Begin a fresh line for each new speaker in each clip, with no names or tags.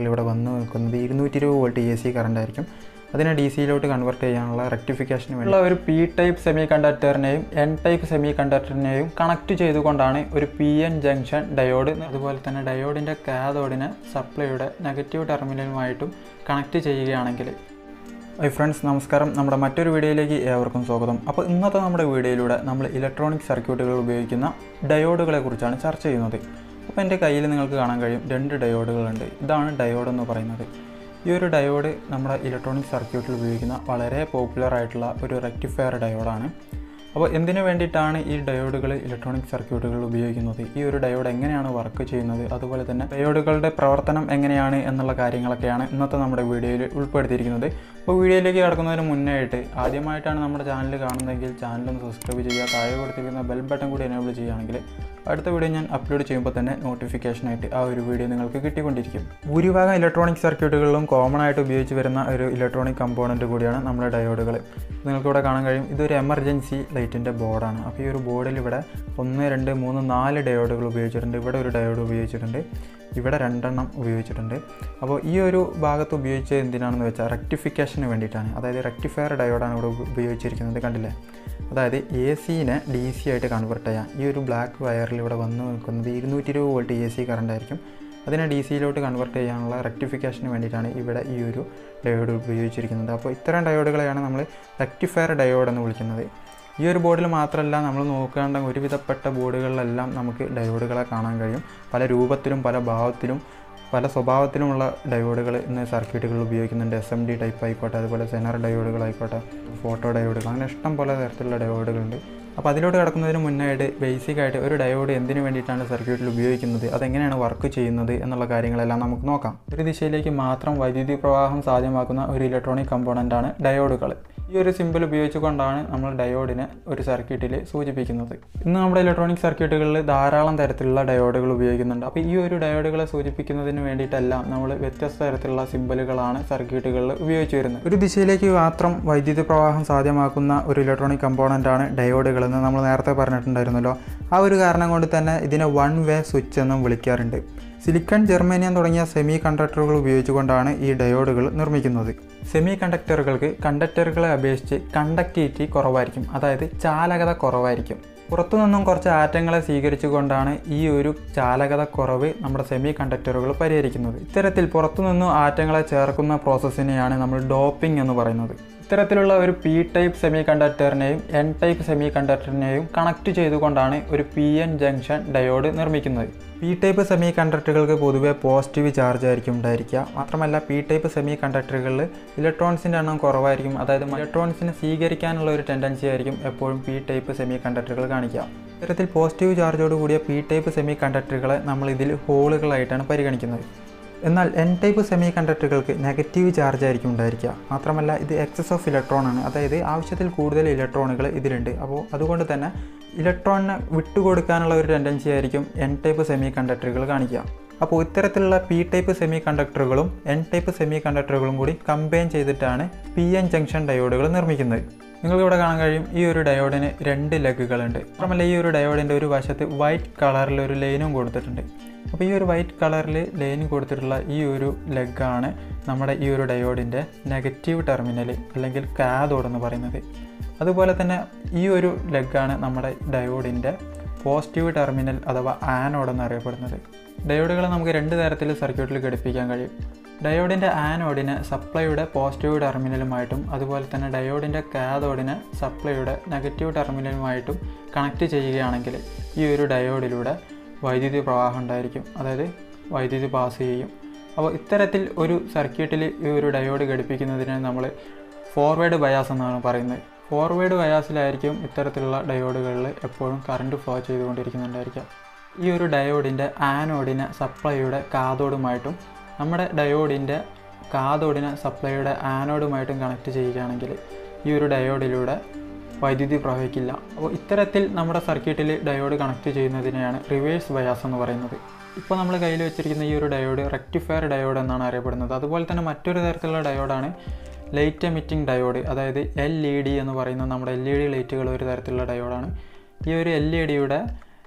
ഇവിടെ വന്ന് നിൽക്കുന്നത് ഇരുന്നൂറ്റി ഇരുപത് വോൾട്ട് എ സി കറണ്ട് ആയിരിക്കും അതിനെ ഡി സിയിലോട്ട് കൺവേർട്ട് ചെയ്യാനുള്ള റെക്ടിഫിക്കേഷന് വേണ്ടി ഒരു പി ടൈപ്പ് സെമി കണ്ടക്ടറിനെയും എൻ ടൈപ്പ് സെമി കണ്ടക്ടറിനെയും കണക്ട് ചെയ്തുകൊണ്ടാണ് ഒരു പി എൻ ജംഗ്ഷൻ ഡയോഡ് അതുപോലെ തന്നെ ഡയോഡിൻ്റെ കാതോഡിനെ സപ്ലൈയുടെ നെഗറ്റീവ് ടെർമിനലുമായിട്ടും കണക്ട് ചെയ്യുകയാണെങ്കിൽ ഹൈ ഫ്രണ്ട്സ് നമസ്കാരം നമ്മുടെ മറ്റൊരു വീഡിയോയിലേക്ക് ഏവർക്കും സ്വാഗതം അപ്പോൾ ഇന്നത്തെ നമ്മുടെ വീഡിയോയിലൂടെ നമ്മൾ ഇലക്ട്രോണിക് സർക്യൂട്ടുകൾ ഉപയോഗിക്കുന്ന ഡയോഡുകളെ കുറിച്ചാണ് ചർച്ച ചെയ്യുന്നത് അപ്പോൾ എൻ്റെ കയ്യിൽ നിങ്ങൾക്ക് കാണാൻ കഴിയും രണ്ട് ഡയോഡുകളുണ്ട് ഇതാണ് ഡയോഡ് എന്ന് പറയുന്നത് ഈ ഒരു ഡയോഡ് നമ്മുടെ ഇലക്ട്രോണിക് സർക്യൂട്ടിൽ ഉപയോഗിക്കുന്ന വളരെ പോപ്പുലർ ആയിട്ടുള്ള ഒരു റെക്ടിഫയർ ഡയോഡാണ് അപ്പോൾ എന്തിനു വേണ്ടിയിട്ടാണ് ഈ ഡയോഡുകൾ ഇലക്ട്രോണിക് സർക്യൂട്ടുകൾ ഉപയോഗിക്കുന്നത് ഈ ഒരു ഡയോഡ് എങ്ങനെയാണ് വർക്ക് ചെയ്യുന്നത് അതുപോലെ തന്നെ ഡയോഡുകളുടെ പ്രവർത്തനം എങ്ങനെയാണ് എന്നുള്ള കാര്യങ്ങളൊക്കെയാണ് ഇന്നത്തെ നമ്മുടെ വീഡിയോയിൽ ഉൾപ്പെടുത്തിയിരിക്കുന്നത് അപ്പോൾ വീഡിയോയിലേക്ക് കടക്കുന്നതിന് മുന്നേ ആയിട്ട് ആദ്യമായിട്ടാണ് നമ്മുടെ ചാനൽ കാണുന്നതെങ്കിൽ ചാനൽ ഒന്ന് സബ്സ്ക്രൈബ് ചെയ്യുക താഴെ കൊടുത്തിരിക്കുന്ന ബെൽ ബട്ടൺ കൂടി എനേബിൾ ചെയ്യുകയാണെങ്കിൽ അടുത്ത വീഡിയോ ഞാൻ അപ്ലോഡ് ചെയ്യുമ്പോൾ തന്നെ നോട്ടിഫിക്കേഷനായിട്ട് ആ ഒരു വീഡിയോ നിങ്ങൾക്ക് കിട്ടിക്കൊണ്ടിരിക്കും ഭൂരിഭാഗം ഇലക്ട്രോണിക് സർക്യൂട്ടുകളിലും കോമൺ ആയിട്ട് ഉപയോഗിച്ച് വരുന്ന ഒരു ഇലക്ട്രോണിക് കമ്പോണൻറ്റ് കൂടിയാണ് നമ്മുടെ ഡയോഡുകൾ നിങ്ങൾക്കിവിടെ കാണാൻ കഴിയും ഇതൊരു എമർജൻസി ലൈറ്റിൻ്റെ ബോർഡാണ് അപ്പോൾ ഈ ഒരു ബോർഡിൽ ഇവിടെ ഒന്ന് രണ്ട് മൂന്ന് നാല് ഡയോഡുകൾ ഉപയോഗിച്ചിട്ടുണ്ട് ഇവിടെ ഒരു ഡയോഡ് ഉപയോഗിച്ചിട്ടുണ്ട് ഇവിടെ രണ്ടെണ്ണം ഉപയോഗിച്ചിട്ടുണ്ട് അപ്പോൾ ഈ ഒരു ഭാഗത്ത് ഉപയോഗിച്ചത് എന്തിനാണെന്ന് വെച്ചാൽ റെക്ടിഫിക്കേഷന് വേണ്ടിയിട്ടാണ് അതായത് റെക്ടിഫയർ ഡയോഡാണ് ഇവിടെ ഉപയോഗിച്ചിരിക്കുന്നത് കണ്ടില്ലേ അതായത് എ സിനെ ഡി സി ആയിട്ട് കൺവെർട്ട് ചെയ്യാം ഈ ഒരു ബ്ലാക്ക് വയറിൽ ഇവിടെ വന്ന് നിൽക്കുന്നത് ഇരുന്നൂറ്റി ഇരുപത് വോൾട്ട് എ സി കറണ്ട് ആയിരിക്കും അതിനെ ഡി സിയിലോട്ട് കൺവെർട്ട് ചെയ്യാനുള്ള റെക്ടിഫിക്കേഷന് വേണ്ടിയിട്ടാണ് ഇവിടെ ഈ ഒരു ഡയോഡ് ഉപയോഗിച്ചിരിക്കുന്നത് അപ്പോൾ ഇത്തരം ഡയോഡുകളെയാണ് നമ്മൾ റെക്ടിഫയർ ഡയോഡ് എന്ന് വിളിക്കുന്നത് ഈ ഒരു ബോർഡിൽ മാത്രമല്ല നമ്മൾ നോക്കേണ്ട ഒരുവിധപ്പെട്ട ബോർഡുകളിലെല്ലാം നമുക്ക് ഡയോഡുകളെ കാണാൻ കഴിയും പല രൂപത്തിലും പല ഭാവത്തിലും പല സ്വഭാവത്തിലുമുള്ള ഡയോഡുകൾ ഇന്ന് സർക്യൂട്ടുകളിൽ ഉപയോഗിക്കുന്നുണ്ട് എസ് എം ഡി ടൈപ്പ് ആയിക്കോട്ടെ അതുപോലെ സെനർ ഡയോഡുകളായിക്കോട്ടെ ഫോട്ടോ ഡയോഡുകൾ അങ്ങനെ ഇഷ്ടം പോലെ തരത്തിലുള്ള ഡയോഡുകളുണ്ട് അപ്പോൾ അതിലോട്ട് കിടക്കുന്നതിന് മുന്നായിട്ട് ബേസിക് ആയിട്ട് ഒരു ഡയോഡ് എന്തിനു വേണ്ടിയിട്ടാണ് സർക്യൂട്ടിൽ ഉപയോഗിക്കുന്നത് അതെങ്ങനെയാണ് വർക്ക് ചെയ്യുന്നത് എന്നുള്ള കാര്യങ്ങളെല്ലാം നമുക്ക് നോക്കാം ഒരു ദിശയിലേക്ക് മാത്രം വൈദ്യുതി പ്രവാഹം സാധ്യമാക്കുന്ന ഒരു ഇലക്ട്രോണിക് കമ്പോണൻ്റാണ് ഡയോഡുകൾ ഈ ഒരു സിമ്പിൾ ഉപയോഗിച്ചുകൊണ്ടാണ് നമ്മൾ ഡയോഡിനെ ഒരു സർക്യൂട്ടിൽ സൂചിപ്പിക്കുന്നത് ഇന്ന് നമ്മുടെ ഇലക്ട്രോണിക് സർക്യൂട്ടുകളിൽ ധാരാളം തരത്തിലുള്ള ഡയോഡുകൾ ഉപയോഗിക്കുന്നുണ്ട് അപ്പോൾ ഈ ഒരു ഡയോഡുകളെ സൂചിപ്പിക്കുന്നതിന് വേണ്ടിയിട്ടെല്ലാം നമ്മൾ വ്യത്യസ്ത തരത്തിലുള്ള സിമ്പിളുകളാണ് സർക്യൂട്ടുകളിൽ ഉപയോഗിച്ച് വരുന്നത് ഒരു ദിശയിലേക്ക് മാത്രം വൈദ്യുതി പ്രവാഹം സാധ്യമാക്കുന്ന ഒരു ഇലക്ട്രോണിക് കമ്പോണൻ്റാണ് ഡയോഡുകൾ എന്ന് നമ്മൾ നേരത്തെ പറഞ്ഞിട്ടുണ്ടായിരുന്നല്ലോ ആ ഒരു കാരണം കൊണ്ട് തന്നെ ഇതിനെ വൺ വേ സ്വിച്ച് എന്നും വിളിക്കാറുണ്ട് സിലിക്കൺ ജെർമേനിയം തുടങ്ങിയ സെമി കണ്ടക്ടറുകൾ ഉപയോഗിച്ചുകൊണ്ടാണ് ഈ ഡയോഡുകൾ നിർമ്മിക്കുന്നത് സെമി കണ്ടക്ടറുകൾക്ക് കണ്ടക്ടറുകളെ അപേക്ഷിച്ച് കണ്ടക്ടിവിറ്റി കുറവായിരിക്കും അതായത് ചാലകത കുറവായിരിക്കും പുറത്തുനിന്നും കുറച്ച് ആറ്റങ്ങളെ സ്വീകരിച്ചുകൊണ്ടാണ് ഈ ഒരു ചാലകത കുറവ് നമ്മുടെ സെമി കണ്ടക്ടറുകൾ പരിഹരിക്കുന്നത് ഇത്തരത്തിൽ പുറത്തുനിന്നും ആറ്റങ്ങളെ ചേർക്കുന്ന പ്രോസസ്സിനെയാണ് നമ്മൾ ഡോപ്പിംഗ് എന്ന് പറയുന്നത് ഇത്തരത്തിലുള്ള ഒരു പി ടൈപ്പ് സെമി കണ്ടക്ടറിനെയും എൻ ടൈപ്പ് സെമി കണ്ടക്ടറിനെയും കണക്ട് ചെയ്തുകൊണ്ടാണ് ഒരു പി എൻ ജംഗ്ഷൻ ഡയോഡ് നിർമ്മിക്കുന്നത് പി ടൈപ്പ് സെമി കണ്ടക്ടറുകൾക്ക് പൊതുവെ പോസിറ്റീവ് ചാർജ് ആയിരിക്കും ഉണ്ടായിരിക്കുക മാത്രമല്ല പി ടൈപ്പ് സെമി കണ്ടക്ടറുകളിൽ ഇലക്ട്രോൺസിൻ്റെ എണ്ണം കുറവായിരിക്കും അതായത് ഇലക്ട്രോൺസിനെ സ്വീകരിക്കാനുള്ള ഒരു ടെൻഡൻസി ആയിരിക്കും എപ്പോഴും പി ടൈപ്പ് സെമി കണ്ടക്ടറുകൾ കാണിക്കുക ഇത്തരത്തിൽ പോസിറ്റീവ് ചാർജോട് കൂടിയ പി ടൈപ്പ് സെമി കണ്ടക്ടറുകളെ നമ്മൾ ഇതിൽ ഹോളുകളായിട്ടാണ് പരിഗണിക്കുന്നത് എന്നാൽ എൻ ടൈപ്പ് സെമി കണ്ടക്ടറുകൾക്ക് നെഗറ്റീവ് ചാർജ് ആയിരിക്കും ഉണ്ടായിരിക്കുക മാത്രമല്ല ഇത് എക്സസ് ഓഫ് ഇലക്ട്രോൺ ആണ് അതായത് ആവശ്യത്തിൽ കൂടുതൽ ഇലക്ട്രോണുകൾ ഇതിലുണ്ട് അപ്പോൾ അതുകൊണ്ട് തന്നെ ഇലക്ട്രോണിനെ വിട്ടുകൊടുക്കാനുള്ള ഒരു ടെൻഡൻസി ആയിരിക്കും എൻ ടൈപ്പ് സെമി കണ്ടക്ടറുകൾ കാണിക്കുക അപ്പോൾ ഇത്തരത്തിലുള്ള പി ടൈപ്പ് സെമി കണ്ടക്ടറുകളും എൻ ടൈപ്പ് സെമി കണ്ടക്ടറുകളും കൂടി കമ്പൈൻ ചെയ്തിട്ടാണ് പി എൻ ജംഗ്ഷൻ ഡയോഡുകൾ നിർമ്മിക്കുന്നത് നിങ്ങൾക്ക് ഇവിടെ കാണാൻ കഴിയും ഈ ഒരു ഡയോഡിന് രണ്ട് ലെഗുകളുണ്ട് മാത്രമല്ല ഈ ഒരു ഡയോഡിൻ്റെ ഒരു വശത്ത് വൈറ്റ് കളറിൽ ഒരു ലൈനും കൊടുത്തിട്ടുണ്ട് അപ്പോൾ ഈ ഒരു വൈറ്റ് കളറിൽ ലൈൻ കൊടുത്തിട്ടുള്ള ഈ ഒരു ലെഗാണ് നമ്മുടെ ഈ ഒരു ഡയോഡിൻ്റെ നെഗറ്റീവ് ടെർമിനൽ അല്ലെങ്കിൽ കാതോഡ് എന്ന് പറയുന്നത് അതുപോലെ തന്നെ ഈ ഒരു ലെഗാണ് നമ്മുടെ ഡയോഡിൻ്റെ പോസിറ്റീവ് ടെർമിനൽ അഥവാ ആനോഡ് എന്നറിയപ്പെടുന്നത് ഡയോഡുകളെ നമുക്ക് രണ്ട് തരത്തിൽ സർക്യൂട്ടിൽ ഘടിപ്പിക്കാൻ കഴിയും ഡയോഡിൻ്റെ ആനോഡിനെ സപ്ലൈയുടെ പോസിറ്റീവ് ടെർമിനലുമായിട്ടും അതുപോലെ തന്നെ ഡയോഡിൻ്റെ കാതോഡിനെ സപ്ലൈയുടെ നെഗറ്റീവ് ടെർമിനലുമായിട്ടും കണക്ട് ചെയ്യുകയാണെങ്കിൽ ഈ ഒരു ഡയോഡിലൂടെ വൈദ്യുതി പ്രവാഹം ഉണ്ടായിരിക്കും അതായത് വൈദ്യുതി പാസ് ചെയ്യും അപ്പോൾ ഇത്തരത്തിൽ ഒരു സർക്യൂട്ടിൽ ഈ ഒരു ഡയോഡ് ഘടിപ്പിക്കുന്നതിന് നമ്മൾ ഫോർവേഡ് ബയാസ് എന്നാണ് പറയുന്നത് ഫോർവേഡ് ബയാസിലായിരിക്കും ഇത്തരത്തിലുള്ള ഡയോഡുകളിൽ എപ്പോഴും കറണ്ട് ഫ്ലോ ചെയ്തുകൊണ്ടിരിക്കുന്നുണ്ടായിരിക്കാം ഈ ഒരു ഡയോഡിൻ്റെ ആനോഡിനെ സപ്ലൈയുടെ കാതോഡുമായിട്ടും നമ്മുടെ ഡയോഡിൻ്റെ കാതോഡിനെ സപ്ലൈയുടെ ആനോഡുമായിട്ടും കണക്ട് ചെയ്യുകയാണെങ്കിൽ ഈ ഒരു ഡയോഡിലൂടെ വൈദ്യുതി പ്രവഹിക്കില്ല അപ്പോൾ ഇത്തരത്തിൽ നമ്മുടെ സർക്യൂട്ടിൽ ഡയോഡ് കണക്ട് ചെയ്യുന്നതിനെയാണ് റിവേഴ്സ് ബയാസ് എന്ന് പറയുന്നത് ഇപ്പോൾ നമ്മൾ കയ്യിൽ വെച്ചിരിക്കുന്ന ഈ ഒരു ഡയോഡ് റെക്ടിഫയർ ഡയോഡ് എന്നാണ് അറിയപ്പെടുന്നത് അതുപോലെ തന്നെ മറ്റൊരു തരത്തിലുള്ള ഡയോഡാണ് ലൈറ്റ് എമിറ്റിംഗ് ഡയോഡ് അതായത് എൽ ഇ ഡി എന്ന് പറയുന്ന നമ്മുടെ എൽ ഇ ഡി ലൈറ്റുകൾ ഒരു തരത്തിലുള്ള ഡയോഡാണ് ഈ ഒരു എൽ ഇ ഡിയുടെ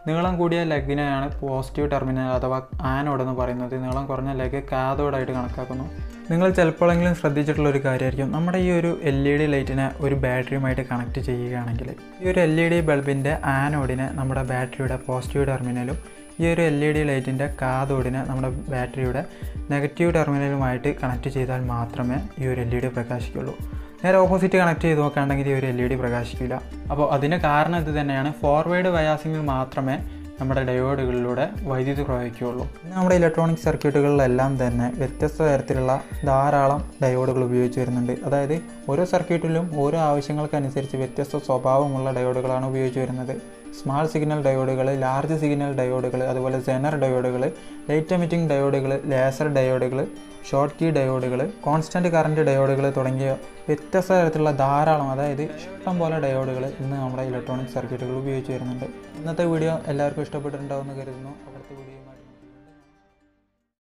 നീളം കൂടിയ ലെഗിനെയാണ് പോസിറ്റീവ് ടെർമിനൽ അഥവാ ആനോഡ് എന്ന് പറയുന്നത് നീളം കുറഞ്ഞ ലെഗ് കാതോഡായിട്ട് കണക്കാക്കുന്നു നിങ്ങൾ ചിലപ്പോഴെങ്കിലും ശ്രദ്ധിച്ചിട്ടുള്ള ഒരു കാര്യമായിരിക്കും നമ്മുടെ ഈ ഒരു എൽ ഇ ഡി ലൈറ്റിനെ ഒരു ബാറ്ററിയുമായിട്ട് കണക്ട് ചെയ്യുകയാണെങ്കിൽ ഈ ഒരു എൽ ഇ ഡി ബൾബിൻ്റെ ആനോഡിനെ നമ്മുടെ ബാറ്ററിയുടെ പോസിറ്റീവ് ടെർമിനലും ഈ ഒരു എൽ ഇ ഡി ലൈറ്റിൻ്റെ കാതോടിനെ നമ്മുടെ ബാറ്ററിയുടെ നെഗറ്റീവ് ടെർമിനലുമായിട്ട് കണക്ട് ചെയ്താൽ മാത്രമേ ഈ ഒരു എൽ ഇ ഡി പ്രകാശിക്കുള്ളൂ നേരെ ഓപ്പോസിറ്റ് കണക്ട് ചെയ്ത് നോക്കുകയാണെങ്കിൽ ഈ ഒരു എൽ ഇ ഡി പ്രകാശിക്കില്ല അപ്പോൾ അതിന് കാരണം ഇത് തന്നെയാണ് ഫോർവേഡ് വയാസിങ്ങിൽ മാത്രമേ നമ്മുടെ ഡയോഡുകളിലൂടെ വൈദ്യുതി പ്രവഹിക്കുകയുള്ളൂ ഇന്ന് നമ്മുടെ ഇലക്ട്രോണിക് സർക്യൂട്ടുകളിലെല്ലാം തന്നെ വ്യത്യസ്ത തരത്തിലുള്ള ധാരാളം ഡയോഡുകൾ ഉപയോഗിച്ച് വരുന്നുണ്ട് അതായത് ഓരോ സർക്യൂട്ടിലും ഓരോ ആവശ്യങ്ങൾക്കനുസരിച്ച് വ്യത്യസ്ത സ്വഭാവമുള്ള ഡയോഡുകളാണ് ഉപയോഗിച്ച് വരുന്നത് സ്മാൾ സിഗ്നൽ ഡയോഡുകൾ ലാർജ് സിഗ്നൽ ഡയോഡുകൾ അതുപോലെ സെനർ ഡയോഡുകൾ ലൈറ്റ് എമിറ്റിംഗ് ഡയോഡുകൾ ലേസർ ഡയോഡുകൾ ഷോർട്ട് കീ ഡയോഡുകൾ കോൺസ്റ്റൻറ്റ് കറൻറ്റ് ഡയോഡുകൾ തുടങ്ങിയ വ്യത്യസ്ത തരത്തിലുള്ള ധാരാളം അതായത് ഇഷ്ടം പോലെ ഡയോഡുകൾ ഇന്ന് നമ്മുടെ ഇലക്ട്രോണിക് സർക്യൂട്ടുകൾ ഉപയോഗിച്ച് വരുന്നുണ്ട് ഇന്നത്തെ വീഡിയോ എല്ലാവർക്കും ഇഷ്ടപ്പെട്ടിട്ടുണ്ടാവുമെന്ന് കരുതുന്നു അടുത്ത വീഡിയോയുമായിട്ട്